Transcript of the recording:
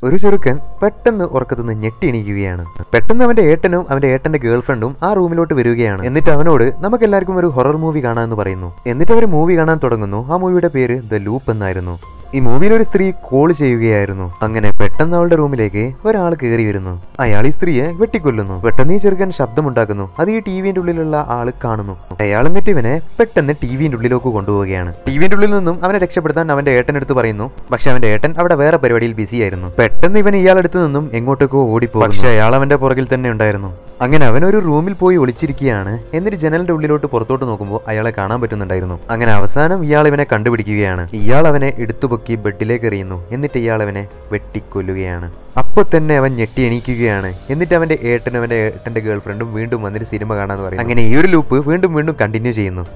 ഒരു ചെറുക്കൻ പെട്ടെന്ന് ഉറക്കത്തുനിന്ന് ഞെട്ടി എണീക്കുകയാണ് പെട്ടെന്ന് അവന്റെ ഏട്ടനും അവന്റെ ഏട്ടന്റെ ഗേൾഫ്രണ്ടും ആ റൂമിലോട്ട് വരികയാണ് എന്നിട്ട് അവനോട് നമുക്ക് എല്ലാവർക്കും ഒരു ഹൊറർ മൂവി കാണാമെന്ന് പറയുന്നു എന്നിട്ട് അവർ മൂവി കാണാൻ തുടങ്ങുന്നു ആ മൂവിയുടെ പേര് ദ ലൂപ്പ് എന്നായിരുന്നു ഈ മൂവിയിൽ ഒരു സ്ത്രീ കോൾ ചെയ്യുകയായിരുന്നു അങ്ങനെ പെട്ടെന്ന് അവളുടെ റൂമിലേക്ക് ഒരാൾ കയറി വരുന്നു അയാൾ ഈ സ്ത്രീയെ വെട്ടിക്കൊല്ലുന്നു പെട്ടെന്ന് ഈ ചെറുക്കൻ ശബ്ദമുണ്ടാക്കുന്നു അത് ഈ ടി വിന്റെ ഉള്ളിലുള്ള ആള് കാണുന്നു അയാൾ എന്നിട്ട് ഇവനെ പെട്ടെന്ന് ടി വിന്റെ ഉള്ളിലേക്ക് കൊണ്ടുപോവുകയാണ് ടി വിന്റെ ഉള്ളിൽ നിന്നും അവനെ രക്ഷപ്പെടുത്താൻ അവന്റെ ഏട്ടനെടുത്ത് പറയുന്നു പക്ഷെ അവന്റെ ഏട്ടൻ അവിടെ വേറെ പരിപാടിയിൽ ബിസി ആയിരുന്നു പെട്ടെന്ന് ഇവൻ ഇയാളെടുത്ത് നിന്നും എങ്ങോട്ടേക്കോ ഓടിപ്പോകും പക്ഷെ അയാൾ അവന്റെ പുറകിൽ തന്നെ ഉണ്ടായിരുന്നു അങ്ങനെ അവൻ ഒരു റൂമിൽ പോയി ഒളിച്ചിരിക്കുകയാണ് എന്നിട്ട് ജനലിന്റെ ഉള്ളിലോട്ട് പുറത്തോട്ട് നോക്കുമ്പോൾ അയാളെ കാണാൻ പറ്റുന്നുണ്ടായിരുന്നു അങ്ങനെ അവസാനം ഇയാൾ ഇവനെ കണ്ടുപിടിക്കുകയാണ് ഇയാൾ അവനെ എടുത്തുപൊക്കി ബെഡിലേക്ക് എറിയുന്നു എന്നിട്ട് ഇയാൾ അവനെ വെട്ടിക്കൊല്ലുകയാണ് അപ്പൊ തന്നെ അവൻ ഞെട്ടി എണീക്കുകയാണ് എന്നിട്ട് അവന്റെ ഏട്ടനും അവന്റെ ഏട്ടന്റെ ഗേൾഫ്രണ്ടും വീണ്ടും വന്നിട്ട് സിനിമ കാണാന്ന് പറയും അങ്ങനെ ഈ ഒരു ലൂപ്പ് വീണ്ടും വീണ്ടും കണ്ടിന്യൂ ചെയ്യുന്നു